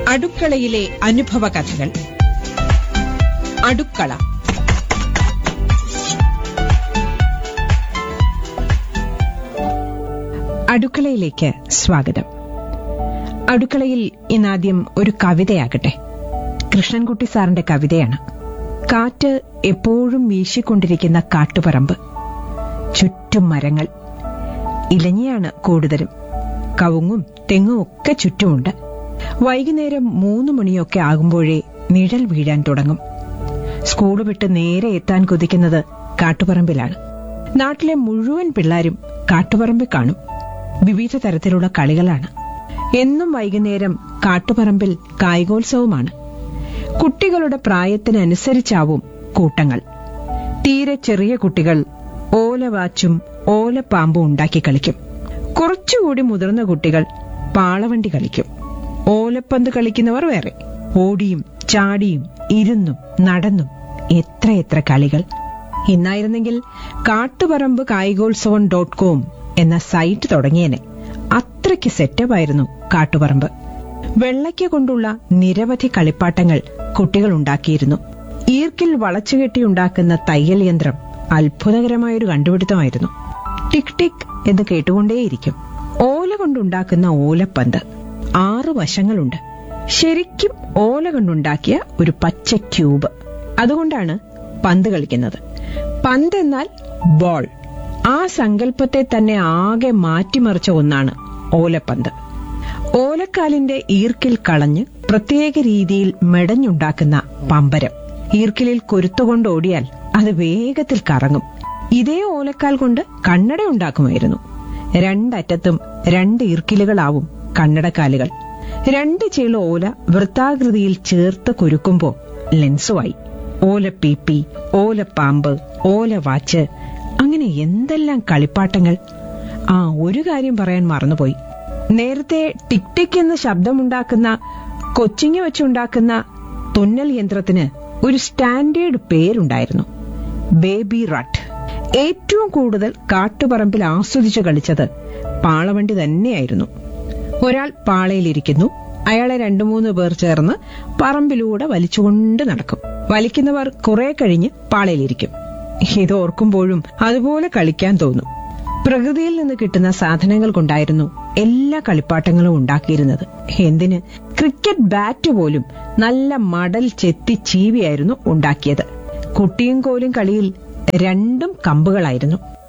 അടുക്കളയിലെ അനുഭവ കഥകൾ അടുക്കള അടുക്കളയിലേക്ക് സ്വാഗതം അടുക്കളയിൽ ഇന്നാദ്യം ഒരു കവിതയാകട്ടെ കൃഷ്ണൻകുട്ടി സാറിന്റെ കവിതയാണ് കാറ്റ് എപ്പോഴും വീശിക്കൊണ്ടിരിക്കുന്ന കാട്ടുപറമ്പ് ചുറ്റും മരങ്ങൾ ഇലഞ്ഞിയാണ് കൂടുതലും കവുങ്ങും തെങ്ങും ഒക്കെ ചുറ്റുമുണ്ട് വൈകുന്നേരം മൂന്ന് മണിയൊക്കെ ആകുമ്പോഴേ നിഴൽ വീഴാൻ തുടങ്ങും സ്കൂൾ വിട്ട് നേരെ എത്താൻ കൊതിക്കുന്നത് കാട്ടുപറമ്പിലാണ് നാട്ടിലെ മുഴുവൻ പിള്ളാരും കാട്ടുപറമ്പിൽ കാണും വിവിധ തരത്തിലുള്ള കളികളാണ് എന്നും വൈകുന്നേരം കാട്ടുപറമ്പിൽ കായികോത്സവമാണ് കുട്ടികളുടെ പ്രായത്തിനനുസരിച്ചാവും കൂട്ടങ്ങൾ തീരെ ചെറിയ കുട്ടികൾ ഓലവാച്ചും ഓലപ്പാമ്പും ഉണ്ടാക്കി കളിക്കും കുറച്ചുകൂടി മുതിർന്ന കുട്ടികൾ പാളവണ്ടി കളിക്കും ഓലപ്പന്ത് കളിക്കുന്നവർ വേറെ ഓടിയും ചാടിയും ഇരുന്നും നടന്നും എത്രയെത്ര കളികൾ ഇന്നായിരുന്നെങ്കിൽ കാട്ടുപറമ്പ് കായികോത്സവം ഡോട്ട് കോം എന്ന സൈറ്റ് തുടങ്ങിയേനെ അത്രയ്ക്ക് സെറ്റപ്പായിരുന്നു കാട്ടുപറമ്പ് വെള്ളയ്ക്ക കൊണ്ടുള്ള നിരവധി കളിപ്പാട്ടങ്ങൾ കുട്ടികൾ ഉണ്ടാക്കിയിരുന്നു ഈർക്കിൽ വളച്ചുകെട്ടിയുണ്ടാക്കുന്ന തയ്യൽ യന്ത്രം അത്ഭുതകരമായൊരു കണ്ടുപിടുത്തമായിരുന്നു ടിക് ടിക് എന്ന് കേട്ടുകൊണ്ടേയിരിക്കും ഓല കൊണ്ടുണ്ടാക്കുന്ന ഓലപ്പന്ത് ആറു വശങ്ങളുണ്ട് ശരിക്കും ഓല കൊണ്ടുണ്ടാക്കിയ ഒരു പച്ച ക്യൂബ് അതുകൊണ്ടാണ് പന്ത് കളിക്കുന്നത് പന്ത് എന്നാൽ ബോൾ ആ സങ്കല്പത്തെ തന്നെ ആകെ മാറ്റിമറിച്ച ഒന്നാണ് ഓലപ്പന്ത് ഓലക്കാലിന്റെ ഈർക്കിൽ കളഞ്ഞ് പ്രത്യേക രീതിയിൽ മെടഞ്ഞുണ്ടാക്കുന്ന പമ്പരം ഈർക്കിലിൽ കൊരുത്തുകൊണ്ട് ഓടിയാൽ അത് വേഗത്തിൽ കറങ്ങും ഇതേ ഓലക്കാൽ കൊണ്ട് കണ്ണട ഉണ്ടാക്കുമായിരുന്നു രണ്ടറ്റത്തും രണ്ട് ഈർക്കിലുകളാവും കണ്ണടക്കാലുകൾ രണ്ട് ചീള ഓല വൃത്താകൃതിയിൽ ചേർത്ത് കുരുക്കുമ്പോ ലെൻസുമായി ഓലപ്പീപ്പി ഓലപ്പാമ്പ് ഓല വാച്ച് അങ്ങനെ എന്തെല്ലാം കളിപ്പാട്ടങ്ങൾ ആ ഒരു കാര്യം പറയാൻ മറന്നുപോയി നേരത്തെ ടിക് ടിക് എന്ന ശബ്ദമുണ്ടാക്കുന്ന കൊച്ചിങ്ങ വെച്ചുണ്ടാക്കുന്ന തുന്നൽ യന്ത്രത്തിന് ഒരു സ്റ്റാൻഡേർഡ് പേരുണ്ടായിരുന്നു ബേബി റട്ട് ഏറ്റവും കൂടുതൽ കാട്ടുപറമ്പിൽ ആസ്വദിച്ചു കളിച്ചത് പാളവണ്ടി തന്നെയായിരുന്നു ഒരാൾ പാളയിലിരിക്കുന്നു അയാളെ രണ്ടു മൂന്ന് പേർ ചേർന്ന് പറമ്പിലൂടെ വലിച്ചുകൊണ്ട് നടക്കും വലിക്കുന്നവർ കുറെ കഴിഞ്ഞ് പാളയിലിരിക്കും ഇത് ഓർക്കുമ്പോഴും അതുപോലെ കളിക്കാൻ തോന്നും പ്രകൃതിയിൽ നിന്ന് കിട്ടുന്ന സാധനങ്ങൾ കൊണ്ടായിരുന്നു എല്ലാ കളിപ്പാട്ടങ്ങളും ഉണ്ടാക്കിയിരുന്നത് എന്തിന് ക്രിക്കറ്റ് ബാറ്റ് പോലും നല്ല മടൽ ചെത്തി ചീവിയായിരുന്നു ഉണ്ടാക്കിയത് കുട്ടിയും കോലും കളിയിൽ രണ്ടും കമ്പുകളായിരുന്നു